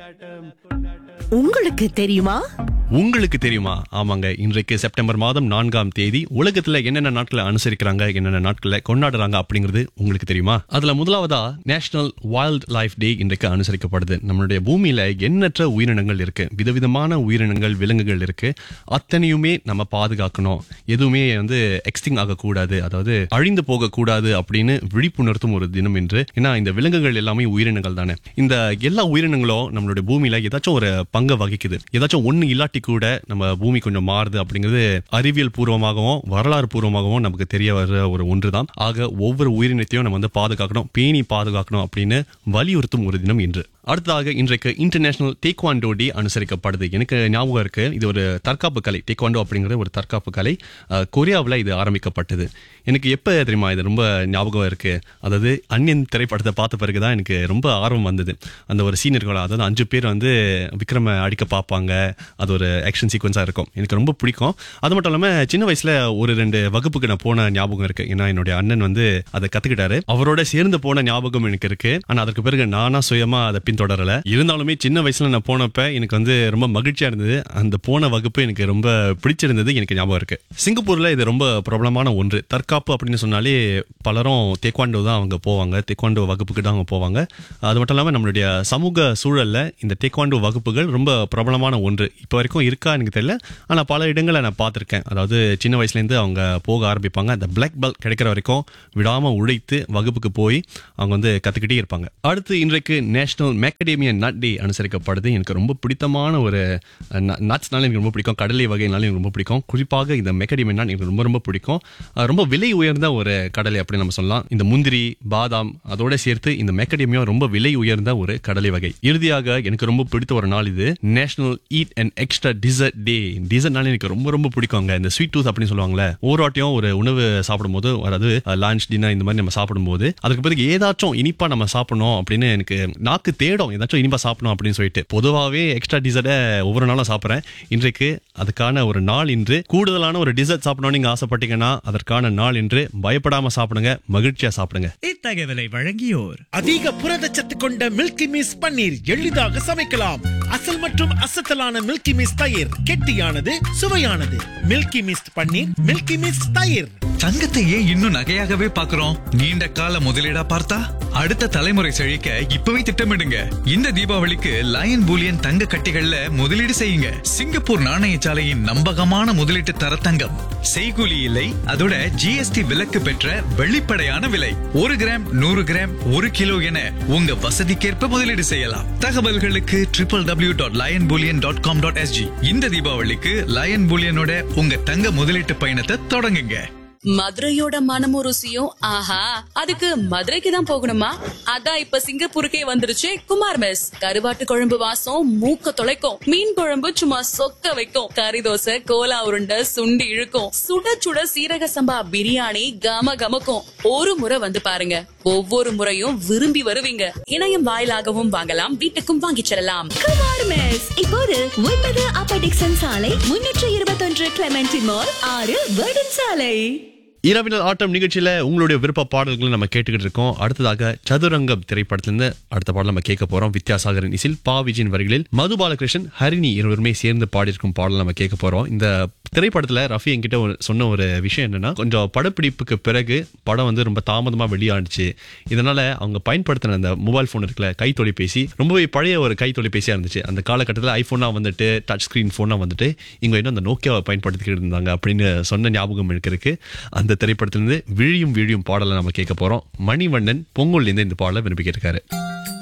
உங்களுக்கு தெரியுமா உங்களுக்கு தெரியுமா ஆமாங்க இன்றைக்கு செப்டம்பர் மாதம் நான்காம் தேதி உலகத்துல என்னென்ன நாட்களை அனுசரிக்கிறாங்க என்னென்ன நாட்களை கொண்டாடுறாங்க அப்படிங்கிறது உங்களுக்கு தெரியுமா அதுல முதலாவதா நேஷனல் வைல்ட் லைஃப் டே இன்றைக்கு அனுசரிக்கப்படுது நம்மளுடைய பூமியில எண்ணற்ற உயிரினங்கள் இருக்கு விதவிதமான உயிரினங்கள் விலங்குகள் இருக்கு அத்தனையுமே நம்ம பாதுகாக்கணும் எதுவுமே வந்து எக்ஸ்டிங் ஆகக்கூடாது அதாவது அழிந்து போகக்கூடாது அப்படின்னு விழிப்புணர்த்தும் ஒரு தினம் என்று ஏன்னா இந்த விலங்குகள் எல்லாமே உயிரினங்கள் தானே இந்த எல்லா உயிரினங்களும் நம்மளுடைய பூமியில ஏதாச்சும் ஒரு பங்கை வகிக்குது ஏதாச்சும் ஒண்ணு இல்லாட்டி கூட நம்ம பூமி கொஞ்சம் மாறுது அப்படிங்கிறது அறிவியல் பூர்வமாகவும் வரலாறு பூர்வமாகவும் நமக்கு தெரிய வர ஒரு ஒன்றுதான் ஆக ஒவ்வொரு உயிரினத்தையும் நம்ம வந்து பாதுகாக்கணும் பேணி பாதுகாக்கணும் அப்படின்னு வலியுறுத்தும் ஒரு தினம் இன்று அடுத்ததாக இன்றைக்கு இன்டர்நேஷனல் டேக்வாண்டோ டே அனுசரிக்கப்படுது எனக்கு ஞாபகம் இருக்கு இது ஒரு தற்காப்பு கலை டேக்வாண்டோ அப்படிங்கிறது ஒரு தற்காப்பு கலை அஹ், கொரியாவுல இது ஆரம்பிக்கப்பட்டது எனக்கு எப்ப தெரியுமா இது ரொம்ப ஞாபகம் இருக்கு அதாவது அந்நியன் திரைப்படத்தை பார்த்த பிறகுதான் எனக்கு ரொம்ப ஆர்வம் வந்தது அந்த ஒரு சீன் இருக்கும் அதாவது அஞ்சு பேர் வந்து விக்ரம அடிக்க பார்ப்பாங்க அது ஒரு ஆக்ஷன் சீக்வன்ஸா இருக்கும் எனக்கு ரொம்ப பிடிக்கும் அது மட்டும் இல்லாம சின்ன வயசுல ஒரு ரெண்டு வகுப்புக்கு நான் போன ஞாபகம் இருக்கு ஏன்னா என்னுடைய அண்ணன் வந்து அதை கத்துக்கிட்டாரு அவரோட சேர்ந்து போன ஞாபகம் எனக்கு இருக்கு ஆனா அதற்கு பிறகு நானா சுயமா அதை பின்தொடரல இருந்தாலுமே சின்ன வயசுல நான் போனப்ப எனக்கு வந்து ரொம்ப மகிழ்ச்சியா இருந்தது அந்த போன வகுப்பு எனக்கு ரொம்ப பிடிச்சிருந்தது எனக்கு ஞாபகம் இருக்கு சிங்கப்பூர்ல இது ரொம்ப பிரபலமான ஒன்று தற்காப்பு அப்படின்னு சொன்னாலே பலரும் தேக்வாண்டோ தான் அவங்க போவாங்க தேக்வாண்டோ வகுப்புக்கு தான் அவங்க போவாங்க அது மட்டும் இல்லாம நம்மளுடைய சமூக சூழல்ல இந்த தேக்வாண்டோ வகுப்புகள் ரொம்ப பிரபலமான ஒன்று இப்போ வரைக்கும் இருக்கா எனக்கு தெரியல ஆனா பல இடங்களை நான் பார்த்திருக்கேன் அதாவது சின்ன வயசுல இருந்து அவங்க போக ஆரம்பிப்பாங்க அந்த பிளாக் பெல்ட் கிடைக்கிற வரைக்கும் விடாம உழைத்து வகுப்புக்கு போய் அவங்க வந்து கத்துக்கிட்டே இருப்பாங்க அடுத்து இன்றைக்கு நேஷனல் மேக்கடேமியா நட் டே அனுசரிக்கப்படுது எனக்கு ரொம்ப பிடித்தமான ஒரு நட்ஸ்னால எனக்கு ரொம்ப பிடிக்கும் கடலை வகைனால எனக்கு ரொம்ப பிடிக்கும் குறிப்பாக இந்த மெக்கடேமியா நட் எனக்கு ரொம்ப ரொம்ப பிடிக்கும் அஹ் ரொம்ப விலை உயர்ந்த ஒரு கடலை அப்படின்னு நம்ம சொல்லலாம் இந்த முந்திரி பாதாம் அதோட சேர்த்து இந்த மெக்கடேமியா ரொம்ப விலை உயர்ந்த ஒரு கடலை வகை இறுதியாக எனக்கு ரொம்ப பிடித்த ஒரு நாள் இது national eat and extra dessert day டிசர்ட்னால எனக்கு ரொம்ப ரொம்ப பிடிக்குங்க இந்த ஸ்வீட் டூத் அப்படின்னு சொல்லுவாங்கல்ல ஒரு வாட்டியும் ஒரு உணவு சாப்பிடும்போது அதாவது லஞ்ச் டின்னர் இந்த மாதிரி நம்ம சாப்பிடும்போது அதுக்கு பிறகு ஏதாச்சும் இனிப்பா நம்ம சாப்பிடணும் அப்படின்னு எனக்கு நாக்கு தேடும் ஏதாச்சும் இனிப்பா சாப்பிடணும் அப்படின்னு சொல்லிட்டு பொதுவாகவே எக்ஸ்ட்ரா டிசர்ட்டை ஒவ்வொரு நாளும் சாப்பிட்றேன் இன்றைக்கு அதுக்கான ஒரு நாள் இன்று கூடுதலான ஒரு டிசர்ட் சாப்பிடணும்னு நீங்க ஆசைப்பட்டீங்கன்னா அதற்கான நாள் இன்று பயப்படாம சாப்பிடுங்க மகிழ்ச்சியா சாப்பிடுங்க இத்தகவலை வழங்கியோர் அதிக புரதச்சத்து கொண்ட மில்கி மிஸ் பன்னீர் எளிதாக சமைக்கலாம் அசல் மற்றும் அசத்தலான மில்கி மிஸ் தயிர் கெட்டியானது சுவையானது Milky Mist paneer Milky Mist தயிர் தங்கத்தை ஏன் இன்னும் நகையாகவே பார்க்கிறோம் நீண்ட கால முதலீடா பார்த்தா அடுத்த தலைமுறை செழிக்க இப்பவே திட்டமிடுங்க இந்த தீபாவளிக்கு லயன் பூலியன் தங்க கட்டிகள்ல முதலீடு செய்யுங்க சிங்கப்பூர் நாணயசாலையின் நம்பகமான முதலீட்டு தரத்தங்கம் செய்கூலி இல்லை அதோட ஜிஎஸ்டி விலக்கு பெற்ற வெளிப்படையான விலை ஒரு கிராம் நூறு கிராம் ஒரு கிலோ என உங்க வசதிக்கேற்ப முதலீடு செய்யலாம் தகவல்களுக்கு triple W dot Lion Bullion dot com dot S G இந்த தீபாவளிக்கு லயன் பூலியனோட உங்க தங்க முதலீட்டு பயணத்தை தொடங்குங்க மதுரையோட மனமும் ருசியும் ஆஹா அதுக்கு மதுரைக்கு தான் போகணுமா அதான் இப்ப சிங்கப்பூருக்கே வந்துருச்சு குமார் மெஸ் கருவாட்டு குழம்பு வாசம் மூக்க தொலைக்கும் மீன் குழம்பு சும்மா சொக்க வைக்கும் கறி தோசை கோலா உருண்டை சுண்டி இழுக்கும் சுட சுட சீரக சம்பா பிரியாணி கம கமக்கும் ஒரு முறை வந்து பாருங்க ஒவ்வொரு முறையும் விரும்பி வருவீங்க இணையம் வாயிலாகவும் வாங்கலாம் வீட்டுக்கும் வாங்கிச் செல்லலாம் குமார் மெஸ் இப்போது ஒன்பது அப்பர் டிக்சன் சாலை முன்னூற்று இருபத்தொன்று கிளமெண்டி மால் ஆறு வேர்டன் சாலை இரவினல் ஆட்டம் நிகழ்ச்சியில உங்களுடைய விருப்ப பாடல்களை நம்ம கேட்டுக்கிட்டு இருக்கோம் அடுத்ததாக சதுரங்கம் திரைப்படத்திலிருந்து அடுத்த பாடல் நம்ம கேட்க போறோம் வித்யாசாகரன் இசில் பா விஜயின் வரிகளில் மது பாலகிருஷ்ணன் ஹரிணி இருவருமே சேர்ந்து பாடியிருக்கும் பாடல் நம்ம கேட்க போறோம் இந்த திரைப்படத்துல ரஃபி என்கிட்ட ஒரு- சொன்ன ஒரு விஷயம் என்னன்னா கொஞ்சம் படப்பிடிப்புக்கு பிறகு படம் வந்து ரொம்ப தாமதமா வெளியானுச்சு இதனால அவங்க பயன்படுத்தின அந்த மொபைல் போன் இருக்குல்ல கை தொலைபேசி ரொம்பவே பழைய ஒரு கை தொலைபேசியா இருந்துச்சு அந்த காலகட்டத்தில் ஐபோனா வந்துட்டு டச் ஸ்கிரீன் போனா வந்துட்டு இவங்க இன்னும் அந்த நோக்கியாவை பயன்படுத்திக்கிட்டு இருந்தாங்க அப்படின்னு சொன்ன ஞாபகம் எனக்கு இருக்கு அந்த திரைப்படத்திலிருந்து விழியும் விழியும் பாடலை நம்ம கேட்க போறோம் மணிவண்ணன் பொங்கல்லேருந்து இந்த பாடலை விரும்பிக்கிட்டு இருக்காரு